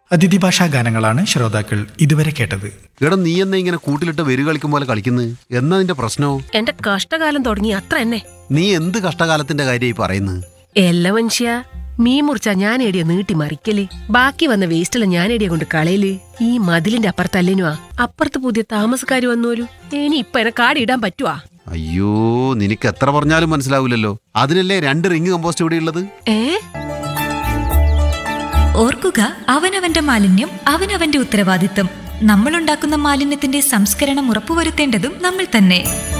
അതിഥി ഭാഷാ ഗാനങ്ങളാണ് ശ്രോതാക്കൾ ഇതുവരെ കേട്ടത് എടാ നീ എന്നാ ഇങ്ങനെ കൂട്ടിലിട്ട് വെരു കളിക്കും പോലെ കളിക്കുന്നത് എന്നാ നിന്റെ പ്രശ്നോ എന്റെ കഷ്ടകാലം തുടങ്ങി അത്ര തന്നെ നീ എന്ത് കഷ്ടകാലത്തിന്റെ കാര്യമായി പറയുന്നത് എല്ലാ മനുഷ്യ മീൻ മുറിച്ചാ ഞാൻ എടിയ നീട്ടി മറിക്കല് ബാക്കി വന്ന വേസ്റ്റെല്ലാം ഞാൻ എടിയ കൊണ്ട് കളയല് ഈ മതിലിന്റെ അപ്പുറത്തല്ലേനുവാ അപ്പുറത്ത് പുതിയ താമസക്കാര് വന്നോലു ഇനി ഇപ്പൊ എന്നെ കാടിടാൻ പറ്റുവാ അയ്യോ നിനക്ക് എത്ര പറഞ്ഞാലും മനസ്സിലാവില്ലല്ലോ അതിനല്ലേ രണ്ട് റിങ് കമ്പോസ്റ്റ് ഇവിടെ ഉള്ളത് ഏ ഓർക്കുക അവനവന്റെ മാലിന്യം അവനവന്റെ ഉത്തരവാദിത്തം നമ്മളുണ്ടാക്കുന്ന മാലിന്യത്തിന്റെ സംസ്കരണം ഉറപ്പുവരുത്തേണ്ടതും നമ്മൾ തന്നെ